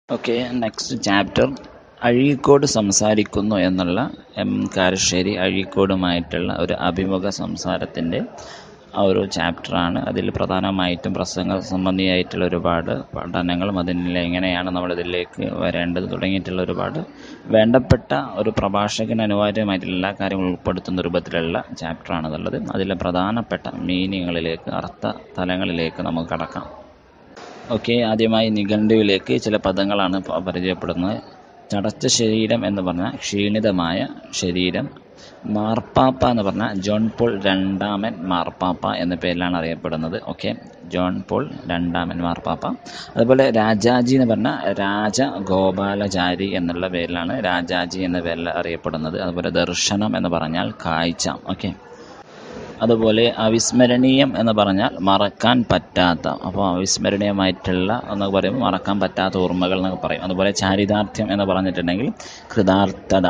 okay next chapter Azhikode സംസാരിക്കുന്നു എന്നുള്ള M Karassery അഴീക്കോടുമായിട്ടുള്ള ഒരു അഭിമുഖ സംസാരത്തിൻ്റെ ആ ഒരു ചാപ്റ്ററാണ് അതിൽ പ്രധാനമായിട്ടും പ്രസംഗ സംബന്ധിയായിട്ടുള്ള ഒരുപാട് പഠനങ്ങളും അതിൽ എങ്ങനെയാണ് നമ്മളിതിലേക്ക് വരേണ്ടത് തുടങ്ങിയിട്ടുള്ള ഒരുപാട് വേണ്ടപ്പെട്ട ഒരു പ്രഭാഷകന് അനിവാര്യമായിട്ടുള്ള എല്ലാ കാര്യങ്ങളും ഉൾപ്പെടുത്തുന്ന രൂപത്തിലുള്ള ചാപ്റ്ററാണ് ഇതുള്ളത് അതിലെ പ്രധാനപ്പെട്ട മീനിങ്ങുകളിലേക്ക് അർത്ഥ തലങ്ങളിലേക്ക് നമുക്ക് കടക്കാം ഓക്കെ ആദ്യമായി നിഘണ്ടുവിലേക്ക് ചില പദങ്ങളാണ് പ- പരിചയപ്പെടുന്നത് ചടച്ച ശരീരം എന്ന് പറഞ്ഞാൽ ക്ഷീണിതമായ ശരീരം മാർപ്പാപ്പ എന്ന് പറഞ്ഞാൽ ജോൺ പോൾ രണ്ടാമൻ മാർപ്പാപ്പ എന്ന പേരിലാണ് അറിയപ്പെടുന്നത് ഓക്കെ ജോൺ പോൾ രണ്ടാമൻ മാർപ്പാപ്പ അതുപോലെ രാജാജി എന്ന് പറഞ്ഞാൽ രാജഗോപാലചാരി എന്നുള്ള പേരിലാണ് രാജാജി എന്ന പേരിൽ അറിയപ്പെടുന്നത് അതുപോലെ ദർശനം എന്ന് പറഞ്ഞാൽ കാഴ്ച ഓക്കെ അതുപോലെ അവിസ്മരണീയം എന്ന് പറഞ്ഞാൽ മറക്കാൻ പറ്റാത്ത അപ്പോൾ അവിസ്മരണീയമായിട്ടുള്ള എന്നൊക്കെ പറയുമ്പോൾ മറക്കാൻ പറ്റാത്ത ഓർമ്മകൾ എന്നൊക്കെ പറയും അതുപോലെ ചാരിതാർത്ഥ്യം എന്ന് പറഞ്ഞിട്ടുണ്ടെങ്കിൽ കൃതാർത്ഥത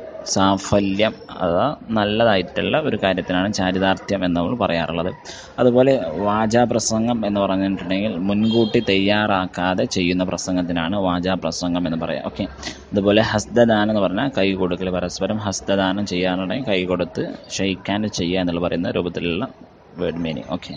സാഫല്യം അതാ നല്ലതായിട്ടുള്ള ഒരു കാര്യത്തിനാണ് ചാരിതാർത്ഥ്യം എന്ന് നമ്മൾ പറയാറുള്ളത് അതുപോലെ വാചാപ്രസംഗം എന്ന് പറഞ്ഞിട്ടുണ്ടെങ്കിൽ മുൻകൂട്ടി തയ്യാറാക്കാതെ ചെയ്യുന്ന പ്രസംഗത്തിനാണ് വാചാപ്രസംഗം എന്ന് പറയാം ഓക്കെ അതുപോലെ ഹസ്തദാനം എന്ന് പറഞ്ഞാൽ കൈ കൊടുക്കൽ പരസ്പരം ഹസ്തദാനം ചെയ്യാനുണ്ടെങ്കിൽ കൈ കൊടുത്ത് ഷെയ്ക്കാൻ ചെയ്യുക എന്നുള്ള പറയുന്ന രൂപത്തിലുള്ള വേർഡ് മീനിങ് ഓക്കെ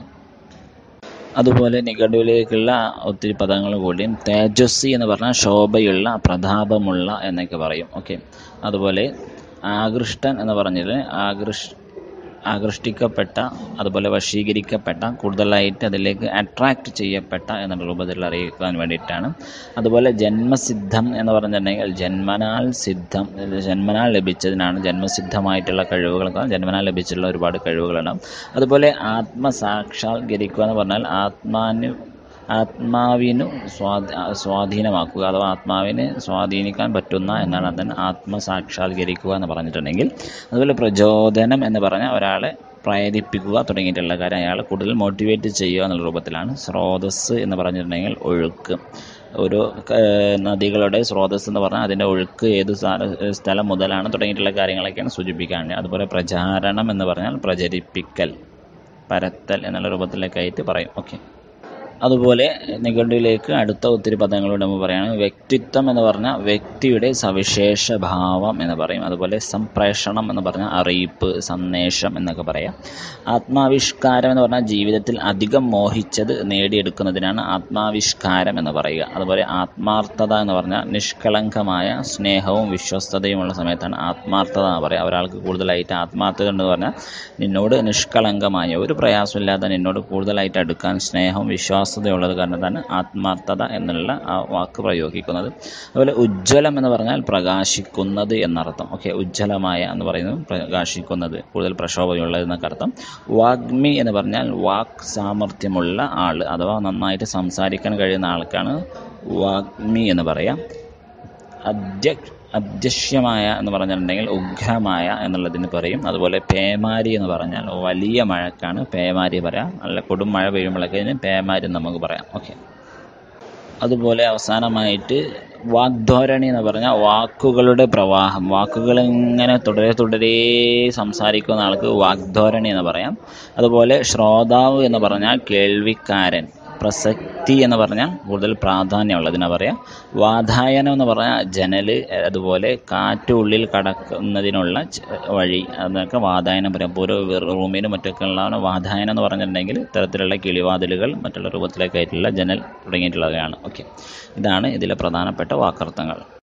അതുപോലെ നിഘണ്ടുവിലേക്കുള്ള ഒത്തിരി പദങ്ങൾ കൂടിയും തേജസ്വി എന്ന് പറഞ്ഞാൽ ശോഭയുള്ള പ്രതാപമുള്ള എന്നൊക്കെ പറയും ഓക്കെ അതുപോലെ ആകൃഷ്ടൻ എന്ന് പറഞ്ഞാൽ ആകൃഷ് ആകൃഷ്ടിക്കപ്പെട്ട അതുപോലെ വശീകരിക്കപ്പെട്ട കൂടുതലായിട്ട് അതിലേക്ക് അട്രാക്റ്റ് ചെയ്യപ്പെട്ട എന്നുള്ള രൂപത്തിൽ അറിയിക്കാൻ വേണ്ടിയിട്ടാണ് അതുപോലെ ജന്മസിദ്ധം എന്ന് പറഞ്ഞിട്ടുണ്ടെങ്കിൽ ജന്മനാൽ സിദ്ധം ഇത് ജന്മനാൽ ലഭിച്ചതിനാണ് ജന്മസിദ്ധമായിട്ടുള്ള കഴിവുകൾ ജന്മനാൽ ലഭിച്ചിട്ടുള്ള ഒരുപാട് കഴിവുകളുണ്ടാവും അതുപോലെ ആത്മസാക്ഷാത്കരിക്കുക എന്ന് പറഞ്ഞാൽ ആത്മാന് ആത്മാവിനു സ്വാധീ സ്വാധീനമാക്കുക അഥവാ ആത്മാവിനെ സ്വാധീനിക്കാൻ പറ്റുന്ന എന്നാണ് അതിന് ആത്മസാക്ഷാത്കരിക്കുക എന്ന് പറഞ്ഞിട്ടുണ്ടെങ്കിൽ അതുപോലെ പ്രചോദനം എന്ന് പറഞ്ഞാൽ ഒരാളെ പ്രേരിപ്പിക്കുക തുടങ്ങിയിട്ടുള്ള കാര്യം അയാളെ കൂടുതൽ മോട്ടിവേറ്റ് ചെയ്യുക എന്നുള്ള രൂപത്തിലാണ് സ്രോതസ്സ് എന്ന് പറഞ്ഞിട്ടുണ്ടെങ്കിൽ ഒഴുക്ക് ഒരു ഏഹ്, നദികളുടെ സ്രോതസ്സ് എന്ന് പറഞ്ഞാൽ അതിൻ്റെ ഒഴുക്ക് ഏത് സ്ഥല- സ്ഥലം മുതലാണ് തുടങ്ങിയിട്ടുള്ള കാര്യങ്ങളൊക്കെയാണ് സൂചിപ്പിക്കാൻ അതുപോലെ പ്രചാരണം എന്ന് പറഞ്ഞാൽ പ്രചരിപ്പിക്കൽ പരത്തൽ എന്നുള്ള രൂപത്തിലേക്കായിട്ട് പറയും ഓക്കെ അതുപോലെ നിഘണ്ടുവിലേക്ക് അടുത്ത ഒത്തിരി പദങ്ങളോട് നമ്മൾ പറയുകയാണ് വ്യക്തിത്വം എന്ന് പറഞ്ഞാൽ വ്യക്തിയുടെ സവിശേഷ ഭാവം എന്ന് പറയും അതുപോലെ സംപ്രേഷണം എന്ന് പറഞ്ഞാൽ അറിയിപ്പ് സന്ദേശം എന്നൊക്കെ പറയാം ആത്മാവിഷ്കാരം എന്ന് പറഞ്ഞാൽ ജീവിതത്തിൽ അധികം മോഹിച്ചത് നേടിയെടുക്കുന്നതിനാണ് ആത്മാവിഷ്കാരം എന്ന് പറയുക അതുപോലെ ആത്മാർത്ഥത എന്ന് പറഞ്ഞാൽ നിഷ്കളങ്കമായ സ്നേഹവും വിശ്വസ്തതയുമുള്ള സമയത്താണ് ആത്മാർത്ഥത എന്ന് പറയുക ഒരാൾക്ക് കൂടുതലായിട്ട് ആത്മാർത്ഥത എന്ന് പറഞ്ഞാൽ നിന്നോട് നിഷ്കളങ്കമായ ഒരു പ്രയാസമില്ലാതെ നിന്നോട് കൂടുതലായിട്ട് അടുക്കാൻ സ്നേഹവും വിശ്വാസതയുള്ളത് കാരണത്താണ് ആത്മാർത്ഥത എന്നുള്ള ആ വാക്ക് പ്രയോഗിക്കുന്നത് അതുപോലെ ഉജ്ജ്വലം എന്ന് പറഞ്ഞാൽ പ്രകാശിക്കുന്നത് എന്നർത്ഥം ഓക്കെ ഉജ്ജ്വലമായ എന്ന് പറയുന്നത് പ്രകാശിക്കുന്നത് കൂടുതൽ പ്രക്ഷോഭമുള്ളത് എന്നൊക്കെ അർത്ഥം വാഗ്മി എന്ന് പറഞ്ഞാൽ വാക്ക് സാമർഥ്യമുള്ള ആൾ അഥവാ നന്നായിട്ട് സംസാരിക്കാൻ കഴിയുന്ന ആൾക്കാണ് വാഗ്മി എന്ന് പറയാം അധ്യ അദൃശ്യമായ എന്ന് പറഞ്ഞിട്ടുണ്ടെങ്കിൽ ഉഗ്രമായ എന്നുള്ളതിന് പറയും അതുപോലെ പേമാരി എന്ന് പറഞ്ഞാൽ വലിയ മഴക്കാണ് പേമാരി പറയാം നല്ല കൊടും മഴ പെയ്യുമ്പോഴൊക്കെ ഇതിന് പേമാരി എന്ന് നമുക്ക് പറയാം ഓക്കെ അതുപോലെ അവസാനമായിട്ട് വാഗ്ധോരണി എന്ന് പറഞ്ഞാൽ വാക്കുകളുടെ പ്രവാഹം വാക്കുകൾ ഇങ്ങനെ തുടരെ തുടരെ സംസാരിക്കുന്ന ആൾക്ക് വാഗ്ധോരണി എന്ന് പറയാം അതുപോലെ ശ്രോതാവ് എന്ന് പറഞ്ഞാൽ കേൾവിക്കാരൻ പ്രസക്തി എന്ന് പറഞ്ഞാൽ കൂടുതൽ പ്രാധാന്യമുള്ളതിനെ പറയാം വാതായനം എന്ന് പറഞ്ഞാൽ ജനൽ അതുപോലെ കാറ്റ് ഉള്ളിൽ കടക്കുന്നതിനുള്ള ച- വഴി അതൊക്കെ വാതായനം പറയാം ഇപ്പോൾ ഒരു റൂമിനും മറ്റൊക്കെ ഉള്ളതാണ് വാതായനം എന്ന് പറഞ്ഞിട്ടുണ്ടെങ്കിൽ ഇത്തരത്തിലുള്ള കിളിവാതിലുകൾ മറ്റുള്ള രൂപത്തിലൊക്കെ ആയിട്ടുള്ള ജനൽ തുടങ്ങിയിട്ടുള്ളവയാണ് ഓക്കെ ഇതാണ് ഇതിലെ പ്രധാനപ്പെട്ട വാക്കർത്ഥങ്ങൾ